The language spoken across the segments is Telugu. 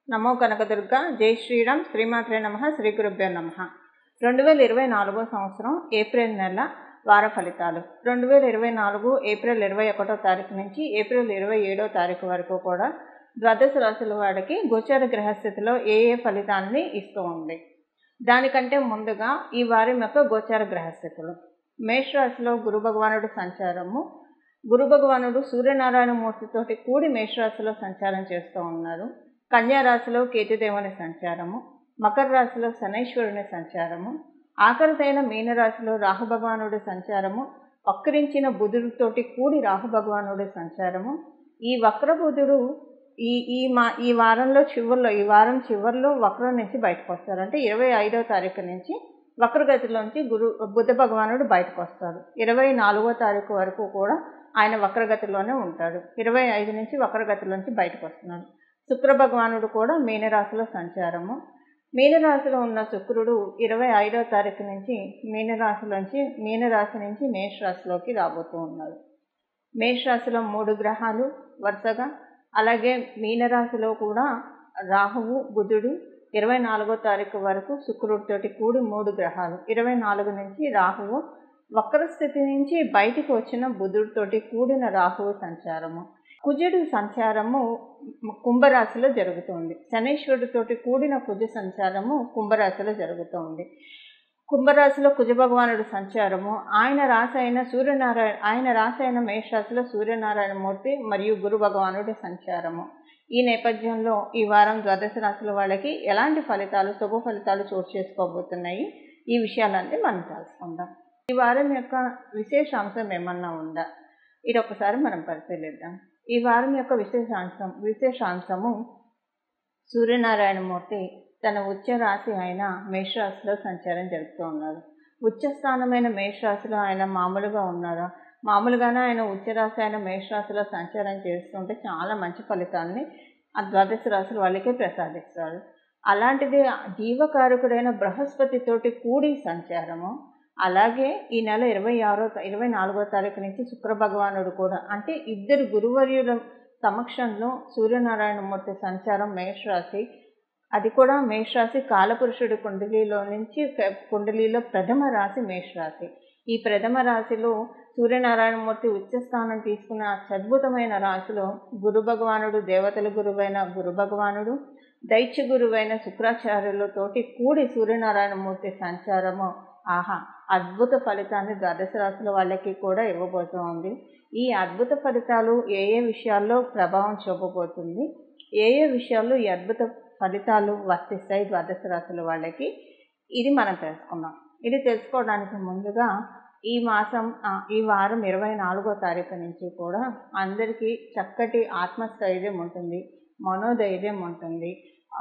నమో కనకదుర్గ జై శ్రీరామ్ శ్రీమాత్రే నమ శ్రీ గురుభ్యో నమ రెండు వేల ఇరవై నాలుగో సంవత్సరం ఏప్రిల్ నెల వార ఫలితాలు రెండు వేల ఇరవై నాలుగు ఏప్రిల్ ఇరవై ఒకటో తారీఖు నుంచి ఏప్రిల్ ఇరవై ఏడో తారీఖు వరకు కూడా ద్వాదశ రాశుల వాడికి గోచార గ్రహస్థితిలో ఏ ఏ ఫలితాలని ఇస్తూ ఉంది దానికంటే ముందుగా ఈ వారం యొక్క గోచార గ్రహస్థితులు మేషరాశిలో గురు భగవానుడు సంచారము గురు భగవానుడు సూర్యనారాయణ మూర్తితోటి కూడి మేషరాశిలో సంచారం చేస్తూ ఉన్నారు కన్యా రాశిలో కేతుదేవుని సంచారము మకర రాశిలో శనైశ్వరుని సంచారము ఆఖరిదైన మీనరాశిలో రాహు భగవానుడి సంచారము వక్రించిన బుధుడితోటి కూడి రాహు భగవానుడి సంచారము ఈ వక్ర బుధుడు ఈ ఈ మా ఈ వారంలో చివరిలో ఈ వారం చివరిలో వక్రం నుంచి బయటకు వస్తారు అంటే ఇరవై ఐదో తారీఖు నుంచి వక్రగతిలోంచి గురు బుద్ధ భగవానుడు బయటకు వస్తాడు ఇరవై నాలుగో తారీఖు వరకు కూడా ఆయన వక్రగతిలోనే ఉంటాడు ఇరవై ఐదు నుంచి వక్రగతిలోంచి బయటకు వస్తున్నాడు శుక్ర భగవానుడు కూడా మీనరాశిలో సంచారము మీనరాశిలో ఉన్న శుక్రుడు ఇరవై ఐదో తారీఖు నుంచి మీనరాశిలోంచి మీనరాశి నుంచి మేషరాశిలోకి రాబోతూ ఉన్నాడు మేషరాశిలో మూడు గ్రహాలు వరుసగా అలాగే మీనరాశిలో కూడా రాహువు బుధుడు ఇరవై నాలుగో తారీఖు వరకు శుక్రుడితోటి కూడి మూడు గ్రహాలు ఇరవై నాలుగు నుంచి రాహువు వక్ర స్థితి నుంచి బయటికి వచ్చిన బుధుడితోటి కూడిన రాహువు సంచారము కుజుడు సంచారము కుంభరాశిలో జరుగుతుంది శనీశ్వరుడితోటి కూడిన కుజ సంచారము కుంభరాశిలో జరుగుతుంది కుంభరాశిలో కుజ భగవానుడు సంచారము ఆయన రాశి అయిన సూర్యనారాయణ ఆయన రాశి అయిన మేషరాశిలో సూర్యనారాయణ మూర్తి మరియు గురు భగవానుడి సంచారము ఈ నేపథ్యంలో ఈ వారం ద్వాదశ రాశుల వాళ్ళకి ఎలాంటి ఫలితాలు శుభ ఫలితాలు చోటు చేసుకోబోతున్నాయి ఈ విషయాలన్నీ మనం తెలుసుకుందాం ఈ వారం యొక్క విశేషాంశం ఏమన్నా ఉందా ఇది ఒకసారి మనం పరిశీలిద్దాం ఈ వారం యొక్క విశేషాంశం విశేషాంశము సూర్యనారాయణమూర్తి తన ఉచ్చ రాశి అయిన మేషరాశిలో సంచారం జరుపుతూ ఉన్నారు ఉచ్చ స్థానమైన మేషరాశిలో ఆయన మామూలుగా ఉన్నారా మామూలుగానే ఆయన ఉచ్చరాశి అయిన మేషరాశిలో సంచారం చేస్తుంటే చాలా మంచి ఫలితాన్ని ఆ ద్వాదశ రాశుల వాళ్ళకే ప్రసాదిస్తాడు అలాంటిది జీవకారకుడైన బృహస్పతితోటి కూడి సంచారము అలాగే ఈ నెల ఇరవై ఆరో ఇరవై నాలుగో తారీఖు నుంచి శుక్ర భగవానుడు కూడా అంటే ఇద్దరు గురువర్యుల సమక్షంలో సూర్యనారాయణమూర్తి సంచారం మేషరాశి అది కూడా మేషరాశి కాలపురుషుడి కుండలిలో నుంచి కుండలిలో ప్రథమ రాశి మేషరాశి ఈ ప్రథమ రాశిలో సూర్యనారాయణమూర్తి ఉచ్చస్థానం తీసుకున్న అద్భుతమైన రాశిలో గురు భగవానుడు దేవతల గురువైన గురు భగవానుడు దైత్య గురువైన శుక్రాచార్యులతోటి కూడి సూర్యనారాయణమూర్తి సంచారము ఆహా అద్భుత ఫలితాన్ని ద్వాదశ రాశుల వాళ్ళకి కూడా ఇవ్వబోతోంది ఈ అద్భుత ఫలితాలు ఏ ఏ విషయాల్లో ప్రభావం చూపబోతుంది ఏ ఏ విషయాల్లో ఈ అద్భుత ఫలితాలు వర్తిస్తాయి ద్వాదశ రాశుల వాళ్ళకి ఇది మనం తెలుసుకుందాం ఇది తెలుసుకోవడానికి ముందుగా ఈ మాసం ఈ వారం ఇరవై నాలుగో తారీఖు నుంచి కూడా అందరికీ చక్కటి ఆత్మస్థైర్యం ఉంటుంది మనోధైర్యం ఉంటుంది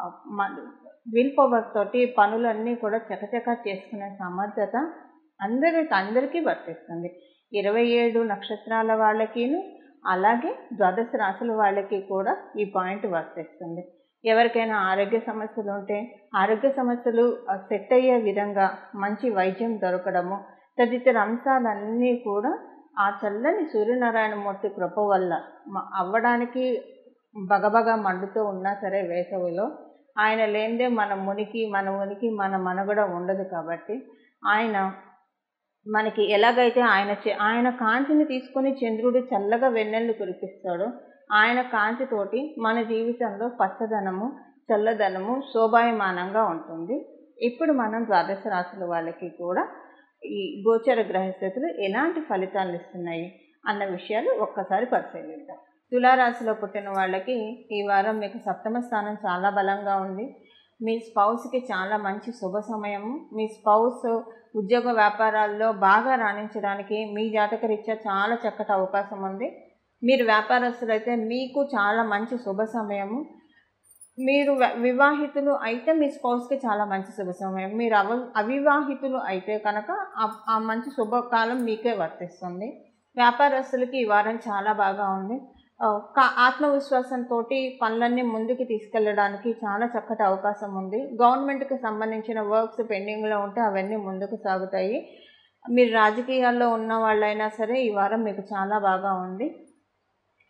విల్ పవర్ తోటి పనులన్నీ కూడా చకచకా చేసుకునే సమర్థత అందరికి అందరికీ వర్తిస్తుంది ఇరవై ఏడు నక్షత్రాల వాళ్ళకిను అలాగే ద్వాదశ రాశుల వాళ్ళకి కూడా ఈ పాయింట్ వర్తిస్తుంది ఎవరికైనా ఆరోగ్య సమస్యలు ఉంటే ఆరోగ్య సమస్యలు సెట్ అయ్యే విధంగా మంచి వైద్యం దొరకడము తదితర అంశాలన్నీ కూడా ఆ చల్లని సూర్యనారాయణమూర్తి కృప వల్ల అవ్వడానికి బగబగా మండుతూ ఉన్నా సరే వేసవిలో ఆయన లేనిదే మన మునికి మన ఉనికి మన మనుగడ ఉండదు కాబట్టి ఆయన మనకి ఎలాగైతే ఆయన ఆయన కాంతిని తీసుకొని చంద్రుడు చల్లగా వెన్నెల్ని కురిపిస్తాడో ఆయన కాంతితోటి మన జీవితంలో పచ్చదనము చల్లదనము శోభాయమానంగా ఉంటుంది ఇప్పుడు మనం ద్వాదశ రాశుల వాళ్ళకి కూడా ఈ గోచర గ్రహస్థితులు ఎలాంటి ఫలితాలు ఇస్తున్నాయి అన్న విషయాలు ఒక్కసారి పరిశీలిద్దాం తులారాశిలో పుట్టిన వాళ్ళకి ఈ వారం మీకు సప్తమ స్థానం చాలా బలంగా ఉంది మీ స్పౌస్కి చాలా మంచి శుభ సమయము మీ స్పౌస్ ఉద్యోగ వ్యాపారాల్లో బాగా రాణించడానికి మీ జాతకరీత్యా చాలా చక్కటి అవకాశం ఉంది మీరు వ్యాపారస్తులైతే మీకు చాలా మంచి శుభ సమయము మీరు వివాహితులు అయితే మీ స్పౌస్కి చాలా మంచి శుభ సమయం మీరు అవ అవివాహితులు అయితే కనుక ఆ మంచి శుభకాలం మీకే వర్తిస్తుంది వ్యాపారస్తులకి ఈ వారం చాలా బాగా ఉంది ఆత్మవిశ్వాసంతో పనులన్నీ ముందుకు తీసుకెళ్ళడానికి చాలా చక్కటి అవకాశం ఉంది గవర్నమెంట్కి సంబంధించిన వర్క్స్ పెండింగ్లో ఉంటే అవన్నీ ముందుకు సాగుతాయి మీరు రాజకీయాల్లో ఉన్న వాళ్ళైనా సరే ఈ వారం మీకు చాలా బాగా ఉంది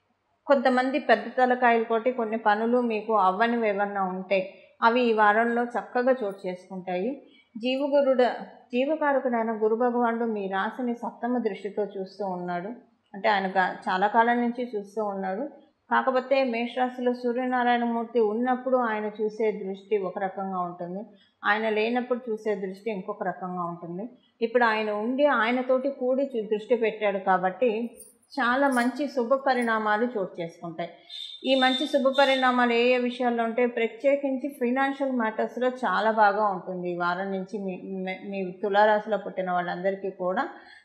కొంతమంది పెద్ద తలకాయలు కొట్టి కొన్ని పనులు మీకు అవ్వనివి ఏమన్నా ఉంటే అవి ఈ వారంలో చక్కగా చోటు చేసుకుంటాయి జీవగురుడ జీవకారకుడైన గురు భగవానుడు మీ రాశిని సప్తమ దృష్టితో చూస్తూ ఉన్నాడు అంటే ఆయన గా- చాలా కాలం నుంచి చూస్తూ ఉన్నాడు కాకపోతే మేషరాశిలో సూర్యనారాయణ మూర్తి ఉన్నప్పుడు ఆయన చూసే దృష్టి ఒక రకంగా ఉంటుంది ఆయన లేనప్పుడు చూసే దృష్టి ఇంకొక రకంగా ఉంటుంది ఇప్పుడు ఆయన ఉండి ఆయనతోటి కూడి చూ- దృష్టి పెట్టాడు కాబట్టి చాలా మంచి శుభ పరిణామాలు చోటు చేసుకుంటాయి ఈ మంచి శుభ పరిణామాలు ఏ ఏ విషయాల్లో ఉంటే ప్రత్యేకించి ఫైనాన్షియల్ మ్యాటర్స్లో చాలా బాగా ఉంటుంది ఈ వారం నుంచి మీ మీ- మీ తులారాశిలో పుట్టిన వాళ్ళందరికీ కూడా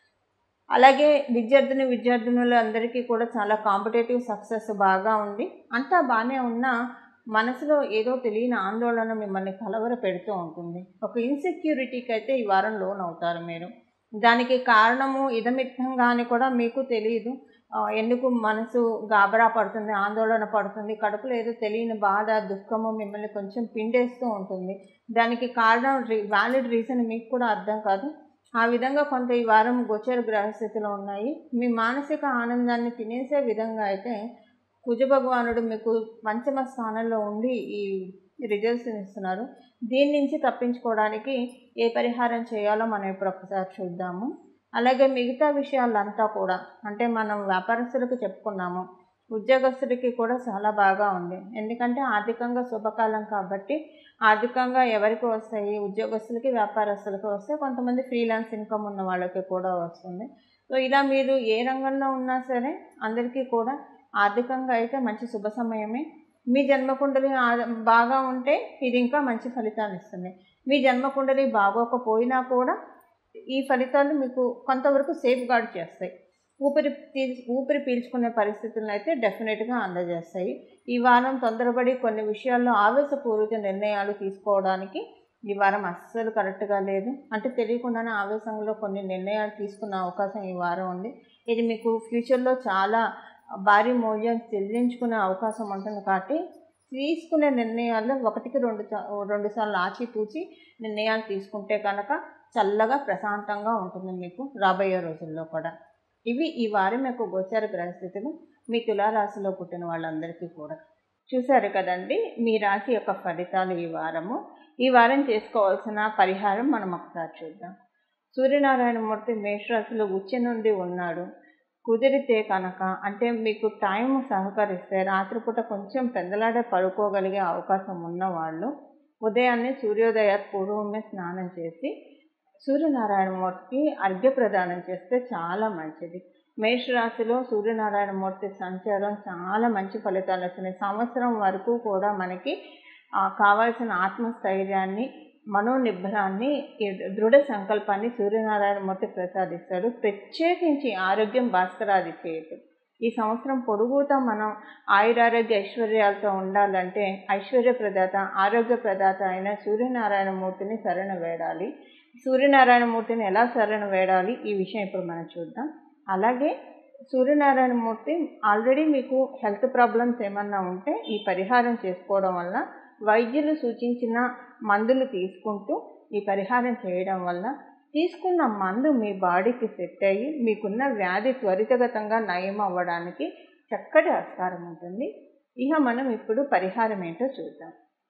అలాగే విద్యార్థిని విద్యార్థినులు అందరికీ కూడా చాలా కాంపిటేటివ్ సక్సెస్ బాగా ఉంది అంతా బాగానే ఉన్నా మనసులో ఏదో తెలియని ఆందోళన మిమ్మల్ని కలవర పెడుతూ ఉంటుంది ఒక ఇన్సెక్యూరిటీకి అయితే ఈ వారం లోన్ అవుతారు మీరు దానికి కారణము ఇదమిత్తంగా అని కూడా మీకు తెలియదు ఆ, ఎందుకు మనసు గాబరా పడుతుంది ఆందోళన పడుతుంది కడుపులో ఏదో తెలియని బాధ దుఃఖము మిమ్మల్ని కొంచెం పిండేస్తూ ఉంటుంది దానికి కారణం వ్యాలిడ్ రీజన్ మీకు కూడా అర్థం కాదు ఆ విధంగా కొంత ఈ వారం గోచర గ్రహస్థితిలో ఉన్నాయి మీ మానసిక ఆనందాన్ని తినేసే విధంగా అయితే కుజ భగవానుడు మీకు పంచమ స్థానంలో ఉండి ఈ రిజల్ట్స్ని ఇస్తున్నారు దీని నుంచి తప్పించుకోవడానికి ఏ పరిహారం చేయాలో మనం ఇప్పుడు ఒకసారి చూద్దాము అలాగే మిగతా విషయాలంతా కూడా అంటే మనం వ్యాపారస్తులకు చెప్పుకున్నాము ఉద్యోగస్తుడికి కూడా చాలా బాగా ఉంది ఎందుకంటే ఆర్థికంగా శుభకాలం కాబట్టి ఆర్థికంగా ఎవరికి వస్తాయి ఉద్యోగస్తులకి వ్యాపారస్తులకి వస్తే కొంతమంది ఫ్రీలాన్స్ ఇన్కమ్ ఉన్న వాళ్ళకి కూడా వస్తుంది సో ఇలా మీరు ఏ రంగంలో ఉన్నా సరే అందరికీ కూడా ఆర్థికంగా అయితే మంచి శుభ సమయమే మీ జన్మకుండలి ఆ- బాగా ఉంటే ఇది ఇంకా మంచి ఫలితాలు ఇస్తుంది మీ జన్మకుండలి బాగోకపోయినా కూడా ఈ ఫలితాలు మీకు కొంతవరకు సేఫ్ గార్డ్ చేస్తాయి ఊపిరి పీల్ ఊపిరి పీల్చుకునే పరిస్థితులను అయితే డెఫినెట్గా అందజేస్తాయి ఈ వారం తొందరపడి కొన్ని విషయాల్లో ఆవేశపూరిత నిర్ణయాలు తీసుకోవడానికి ఈ వారం అస్సలు కరెక్ట్గా లేదు అంటే తెలియకుండానే ఆవేశంలో కొన్ని నిర్ణయాలు తీసుకునే అవకాశం ఈ వారం ఉంది ఇది మీకు ఫ్యూచర్లో చాలా భారీ మూల్యం చెల్లించుకునే అవకాశం ఉంటుంది కాబట్టి తీసుకునే నిర్ణయాల్లో ఒకటికి రెండు సా- రెండు సార్లు ఆచితూచి నిర్ణయాలు తీసుకుంటే కనుక చల్లగా ప్రశాంతంగా ఉంటుంది మీకు రాబోయే రోజుల్లో కూడా ఇవి ఈ వారం యొక్క గోచార గ్రహస్థితులు మీ తులారాశిలో పుట్టిన వాళ్ళందరికీ కూడా చూశారు కదండి మీ రాశి యొక్క ఫలితాలు ఈ వారము ఈ వారం చేసుకోవాల్సిన పరిహారం మనం ఒకసారి చూద్దాం సూర్యనారాయణ మూర్తి మేషరాశిలో ఉచ్చ నుండి ఉన్నాడు కుదిరితే కనుక అంటే మీకు టైం సహకరిస్తే రాత్రిపూట కొంచెం పెద్దలాడే పడుకోగలిగే అవకాశం ఉన్నవాళ్ళు ఉదయాన్నే సూర్యోదయ పూర్వమే స్నానం చేసి సూర్యనారాయణ మూర్తికి అర్ఘ్య ప్రదానం చేస్తే చాలా మంచిది మేషరాశిలో సూర్యనారాయణ మూర్తి సంచారం చాలా మంచి ఫలితాలు వస్తున్నాయి సంవత్సరం వరకు కూడా మనకి ఆ, కావాల్సిన ఆత్మస్థైర్యాన్ని మనోనిబ్బరాన్ని ఈ దృఢ సంకల్పాన్ని సూర్యనారాయణ మూర్తి ప్రసాదిస్తాడు ప్రత్యేకించి ఆరోగ్యం భాస్కరాది చేయటం ఈ సంవత్సరం పొడుగుతా మనం ఆయురారోగ్య ఐశ్వర్యాలతో ఉండాలంటే ఐశ్వర్య ప్రదాత ఆరోగ్య ప్రదాత అయిన సూర్యనారాయణ మూర్తిని శరణ వేడాలి సూర్యనారాయణ మూర్తిని ఎలా శరణ వేడాలి ఈ విషయం ఇప్పుడు మనం చూద్దాం అలాగే సూర్యనారాయణ మూర్తి ఆల్రెడీ మీకు హెల్త్ ప్రాబ్లమ్స్ ఏమన్నా ఉంటే ఈ పరిహారం చేసుకోవడం వల్ల వైద్యులు సూచించిన మందులు తీసుకుంటూ ఈ పరిహారం చేయడం వల్ల తీసుకున్న మందు మీ బాడీకి సెట్ అయ్యి మీకున్న వ్యాధి త్వరితగతంగా నయం అవ్వడానికి చక్కటి ఆస్కారం ఉంటుంది ఇక మనం ఇప్పుడు పరిహారం ఏంటో చూద్దాం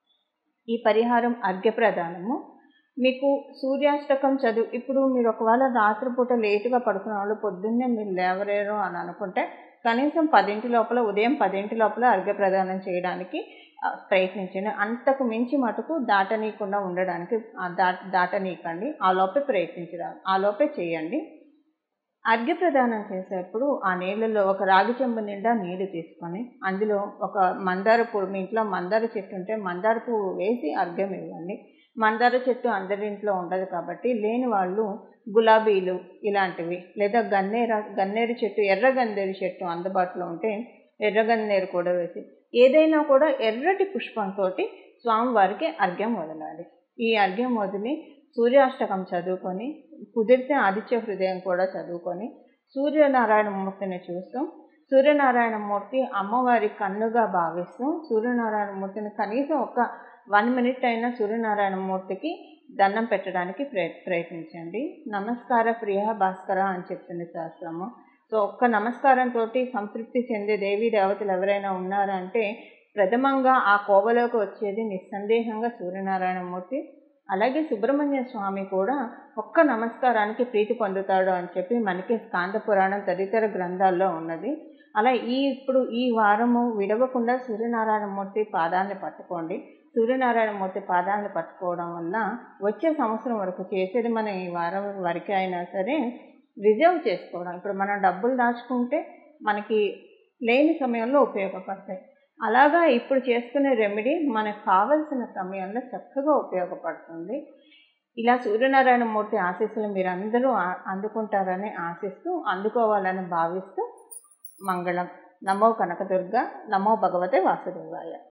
ఈ పరిహారం అర్ఘ్యప్రదానము మీకు సూర్యాష్టకం చదువు ఇప్పుడు మీరు ఒకవేళ రాత్రిపూట లేటుగా పడుకున్న వాళ్ళు పొద్దున్నే మీరు లేవలేరు అని అనుకుంటే కనీసం పదింటి లోపల ఉదయం పదింటి లోపల అర్ఘ్యప్రదానం చేయడానికి ఆ, ప్రయత్నించండి అంతకు మించి మటుకు దాటనీయకుండా ఉండడానికి ఆ, దాట దాటనీయకండి ఆ లోపే ప్రయత్నించరా ఆ లోపే చేయండి అర్ఘ్యప్రదానం చేసేప్పుడు ఆ నీళ్ళలో ఒక రాగి చెంబు నిండా నీళ్లు తీసుకొని అందులో ఒక మందార పువ్వు మీ ఇంట్లో మందార చెట్టు ఉంటే మందార పువ్వు వేసి అర్ఘ్యం ఇవ్వండి మందార చెట్టు అందరి ఇంట్లో ఉండదు కాబట్టి లేని వాళ్ళు గులాబీలు ఇలాంటివి లేదా గన్నేర గన్నేరు చెట్టు ఎర్ర గన్నేరు చెట్టు అందుబాటులో ఉంటే ఎర్ర గన్నేరు కూడా వేసి ఏదైనా కూడా ఎర్రటి పుష్పంతో స్వామివారికి అర్ఘ్యం వదలాలి ఈ అర్ఘ్యం వదిలి సూర్యాష్టకం చదువుకొని కుదిరితే ఆదిత్య హృదయం కూడా చదువుకొని సూర్యనారాయణ మూర్తిని చూస్తూ సూర్యనారాయణ మూర్తి అమ్మవారి కన్నుగా భావిస్తూ సూర్యనారాయణ మూర్తిని కనీసం ఒక వన్ మినిట్ అయినా సూర్యనారాయణ మూర్తికి దండం పెట్టడానికి ప్రయ ప్రయత్నించండి నమస్కార ప్రియ భాస్కర అని చెప్తుంది శాస్త్రము సో ఒక్క నమస్కారంతో సంతృప్తి చెందే దేవీ దేవతలు ఎవరైనా ఉన్నారంటే ప్రథమంగా ఆ కోవలోకి వచ్చేది నిస్సందేహంగా సూర్యనారాయణమూర్తి అలాగే సుబ్రహ్మణ్య స్వామి కూడా ఒక్క నమస్కారానికి ప్రీతి పొందుతాడు అని చెప్పి మనకి స్కాంద పురాణం తదితర గ్రంథాల్లో ఉన్నది అలా ఈ ఇప్పుడు ఈ వారము విడవకుండా సూర్యనారాయణమూర్తి పాదాన్ని పట్టుకోండి సూర్యనారాయణమూర్తి పాదాన్ని పట్టుకోవడం వల్ల వచ్చే సంవత్సరం వరకు చేసేది మనం ఈ వారం వరకు అయినా సరే రిజర్వ్ చేసుకోవడం ఇప్పుడు మనం డబ్బులు దాచుకుంటే మనకి లేని సమయంలో ఉపయోగపడతాయి అలాగా ఇప్పుడు చేసుకునే రెమెడీ మనకు కావలసిన సమయంలో చక్కగా ఉపయోగపడుతుంది ఇలా సూర్యనారాయణ మూర్తి ఆశీస్సులు మీరందరూ అందుకుంటారని ఆశిస్తూ అందుకోవాలని భావిస్తూ మంగళం నమో కనకదుర్గ నమో భగవతే వాసుదేవాయ